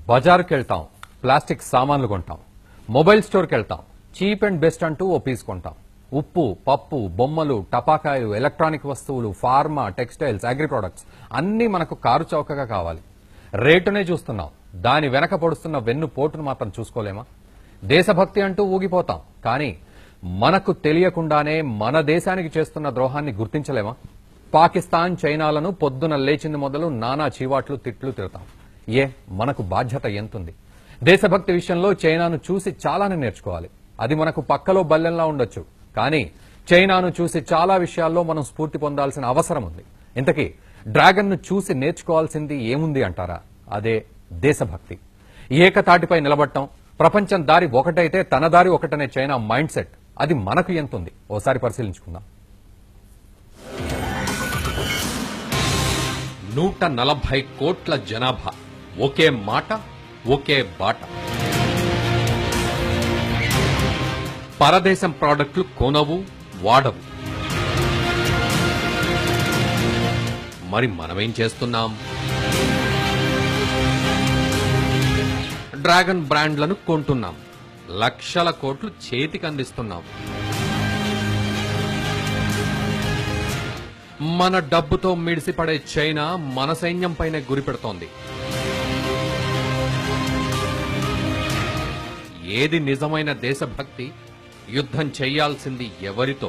బజార్కి వెళ్తాం ప్లాస్టిక్ సామాన్లు కొంటాం మొబైల్ స్టోర్కి వెళ్తాం చీప్ అండ్ బెస్ట్ అంటూ ఓ పీస్ కొంటాం ఉప్పు పప్పు బొమ్మలు టపాకాయలు ఎలక్ట్రానిక్ వస్తువులు ఫార్మా టెక్స్టైల్స్ అగ్రి ప్రొడక్ట్స్ అన్నీ మనకు కారు చౌకగా కావాలి రేటునే చూస్తున్నాం దాని వెనక పొడుస్తున్న వెన్ను పోటును మాత్రం చూసుకోలేమా దేశభక్తి అంటూ ఊగిపోతాం కానీ మనకు తెలియకుండానే మన దేశానికి చేస్తున్న ద్రోహాన్ని గుర్తించలేమా పాకిస్తాన్ చైనాలను పొద్దున లేచింది మొదలు నానా చీవాట్లు తిట్లు తిడతాం ఏ మనకు బాధ్యత ఎంతుంది దేశభక్తి విషయంలో చైనాను చూసి చాలానే నేర్చుకోవాలి అది మనకు పక్కలో బల్లెంలా ఉండొచ్చు కానీ చైనాను చూసి చాలా విషయాల్లో మనం స్ఫూర్తి పొందాల్సిన అవసరం ఉంది ఇంతకీ డ్రాగన్ ను చూసి నేర్చుకోవాల్సింది ఏముంది అంటారా అదే దేశభక్తి ఏకతాటిపై నిలబడటం ప్రపంచం దారి ఒకటైతే తన దారి ఒకటనే చైనా మైండ్ సెట్ అది మనకు ఎంతుంది ఓసారి పరిశీలించుకుందాం నూట నలభై కోట్ల జనాభా ఒకే మాట ఒకే బాట పరదేశం ప్రాడక్టులు కొనవు వాడవు మరి మనమేం చేస్తున్నాం డ్రాగన్ బ్రాండ్లను కొంటున్నాం లక్షల కోట్లు చేతికి అందిస్తున్నాం మన డబ్బుతో మిడిసిపడే చైనా మన సైన్యం పైనే గురిపెడుతోంది ఏది నిజమైన దేశభక్తి యుద్ధం చేయాల్సింది ఎవరితో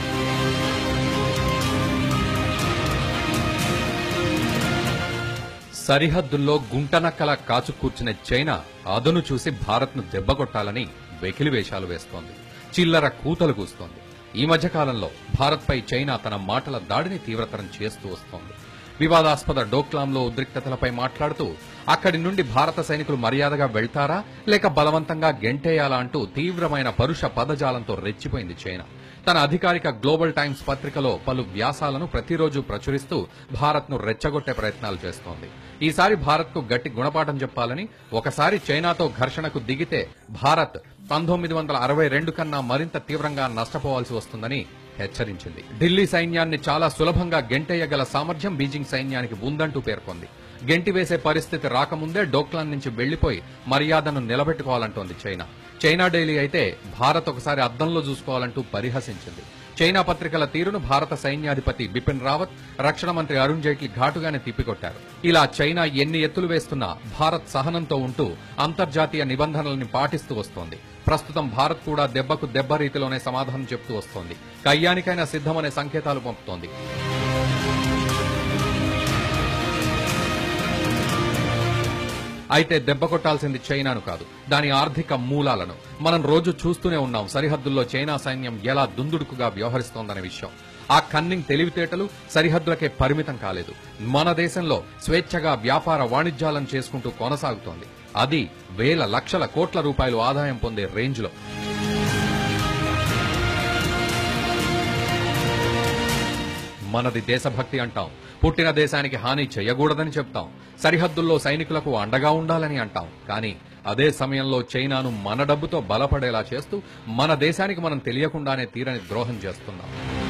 సరిహద్దుల్లో గుంటనక్కల కాచు కూర్చున్న చైనా అదను చూసి భారత్ను దెబ్బకొట్టాలని వెకిలి వేషాలు వేస్తోంది చిల్లర కూతలు కూస్తోంది ఈ మధ్య కాలంలో భారత్పై చైనా తన మాటల దాడిని తీవ్రతరం చేస్తూ వస్తోంది వివాదాస్పద డోక్లాంలో ఉద్రిక్తతలపై మాట్లాడుతూ అక్కడి నుండి భారత సైనికులు మర్యాదగా వెళ్తారా లేక బలవంతంగా గెంటేయాలా అంటూ తీవ్రమైన పరుష పదజాలంతో రెచ్చిపోయింది చైనా తన అధికారిక గ్లోబల్ టైమ్స్ పత్రికలో పలు వ్యాసాలను ప్రతిరోజు ప్రచురిస్తూ భారత్ ను రెచ్చగొట్టే ప్రయత్నాలు చేస్తోంది ఈసారి భారత్ కు గట్టి గుణపాఠం చెప్పాలని ఒకసారి చైనాతో ఘర్షణకు దిగితే భారత్ పంతొమ్మిది వందల అరవై రెండు కన్నా మరింత తీవ్రంగా నష్టపోవాల్సి వస్తుందని హెచ్చరించింది ఢిల్లీ సైన్యాన్ని చాలా సులభంగా గెంటేయగల సామర్థ్యం బీజింగ్ సైన్యానికి ఉందంటూ పేర్కొంది గెంటి వేసే పరిస్థితి రాకముందే డోక్లాన్ నుంచి వెళ్లిపోయి మర్యాదను నిలబెట్టుకోవాలంటోంది చైనా చైనా డైలీ అయితే భారత్ ఒకసారి అద్దంలో చూసుకోవాలంటూ పరిహసించింది చైనా పత్రికల తీరును భారత సైన్యాధిపతి బిపిన్ రావత్ రక్షణ మంత్రి అరుణ్ జైట్లీ ఘాటుగానే తిప్పికొట్టారు ఇలా చైనా ఎన్ని ఎత్తులు వేస్తున్నా భారత్ సహనంతో ఉంటూ అంతర్జాతీయ నిబంధనల్ని పాటిస్తూ వస్తోంది ప్రస్తుతం భారత్ కూడా దెబ్బకు దెబ్బ రీతిలోనే సమాధానం చెప్తూ వస్తోంది కయ్యానికైనా సిద్ధమనే సంకేతాలు పంపుతోంది అయితే దెబ్బ కొట్టాల్సింది చైనాను కాదు దాని ఆర్థిక మూలాలను మనం రోజు చూస్తూనే ఉన్నాం సరిహద్దుల్లో చైనా సైన్యం ఎలా దుందుడుకుగా వ్యవహరిస్తోందనే విషయం ఆ కన్నింగ్ తెలివితేటలు సరిహద్దులకే పరిమితం కాలేదు మన దేశంలో స్వేచ్ఛగా వ్యాపార వాణిజ్యాలను చేసుకుంటూ కొనసాగుతోంది అది వేల లక్షల కోట్ల రూపాయలు ఆదాయం పొందే రేంజ్లో మనది దేశభక్తి అంటాం పుట్టిన దేశానికి హాని చేయకూడదని చెప్తాం సరిహద్దుల్లో సైనికులకు అండగా ఉండాలని అంటాం కానీ అదే సమయంలో చైనాను మన డబ్బుతో బలపడేలా చేస్తూ మన దేశానికి మనం తెలియకుండానే తీరని ద్రోహం చేస్తున్నాం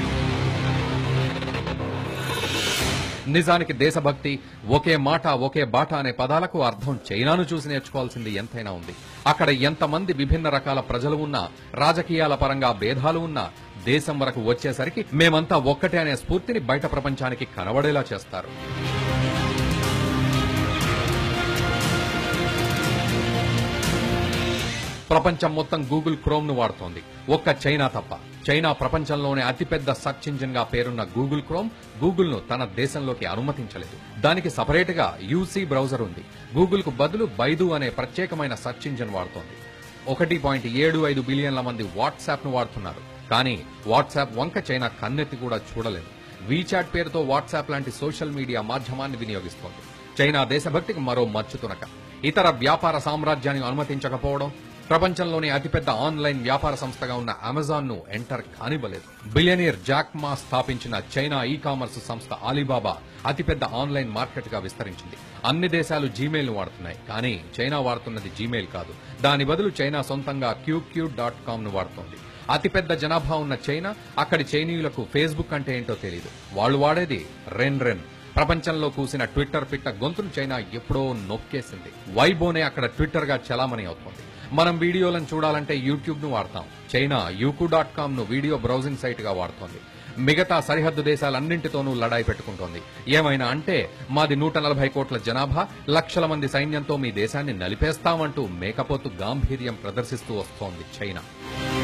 నిజానికి దేశభక్తి ఒకే మాట ఒకే బాట అనే పదాలకు అర్థం చైనాను చూసి నేర్చుకోవాల్సింది ఎంతైనా ఉంది అక్కడ ఎంతమంది విభిన్న రకాల ప్రజలు ఉన్నా రాజకీయాల పరంగా భేదాలు ఉన్నా దేశం వరకు వచ్చేసరికి మేమంతా ఒక్కటే అనే స్ఫూర్తిని బయట ప్రపంచానికి కనబడేలా చేస్తారు ప్రపంచం మొత్తం గూగుల్ క్రోమ్ ను వాడుతోంది ఒక్క చైనా తప్ప చైనా ప్రపంచంలోనే అతిపెద్ద సర్చ్ ఇంజిన్ గా పేరున్న గూగుల్ క్రోమ్ గూగుల్ ను తన దేశంలోకి అనుమతించలేదు దానికి సపరేట్ గా యూసీ బ్రౌజర్ ఉంది గూగుల్ కు బదులు బైదు అనే ప్రత్యేకమైన సర్చ్ ఇంజిన్ వాడుతోంది ఒకటి పాయింట్ ఏడు ఐదు బిలియన్ల మంది వాట్సాప్ ను వాడుతున్నారు కానీ వాట్సాప్ వంక చైనా కన్నెత్తి కూడా చూడలేదు వీచాట్ పేరుతో వాట్సాప్ లాంటి సోషల్ మీడియా మాధ్యమాన్ని వినియోగిస్తోంది చైనా దేశభక్తికి మరో మచ్చుతునక ఇతర వ్యాపార సామ్రాజ్యాన్ని అనుమతించకపోవడం ప్రపంచంలోని అతిపెద్ద ఆన్లైన్ వ్యాపార సంస్థగా ఉన్న అమెజాన్ ను ఎంటర్ కానివ్వలేదు బిలియనీర్ జాక్ మా స్థాపించిన చైనా ఈ కామర్స్ సంస్థ అలీబాబా అతిపెద్ద ఆన్లైన్ మార్కెట్ గా విస్తరించింది అన్ని దేశాలు జీమెయిల్ ను వాడుతున్నాయి కానీ చైనా వాడుతున్నది జీమెయిల్ కాదు దాని బదులు చైనా సొంతంగా క్యూక్యూ డాట్ కామ్ ను వాడుతోంది అతిపెద్ద జనాభా ఉన్న చైనా అక్కడి చైనీయులకు ఫేస్బుక్ అంటే ఏంటో తెలియదు వాళ్ళు వాడేది రెన్ రెన్ ప్రపంచంలో కూసిన ట్విట్టర్ పిట్ట గొంతును చైనా ఎప్పుడో నొక్కేసింది వైబోనే అక్కడ ట్విట్టర్ గా చలామణి అవుతోంది మనం వీడియోలను చూడాలంటే యూట్యూబ్ ను వాడతాం చైనా యూకు డాట్ కామ్ ను వీడియో బ్రౌజింగ్ సైట్ గా వాడుతోంది మిగతా సరిహద్దు దేశాలన్నింటితోనూ లడాయి పెట్టుకుంటోంది ఏమైనా అంటే మాది నూట నలభై కోట్ల జనాభా లక్షల మంది సైన్యంతో మీ దేశాన్ని నలిపేస్తామంటూ మేకపోతు గాంభీర్యం ప్రదర్శిస్తూ వస్తోంది చైనా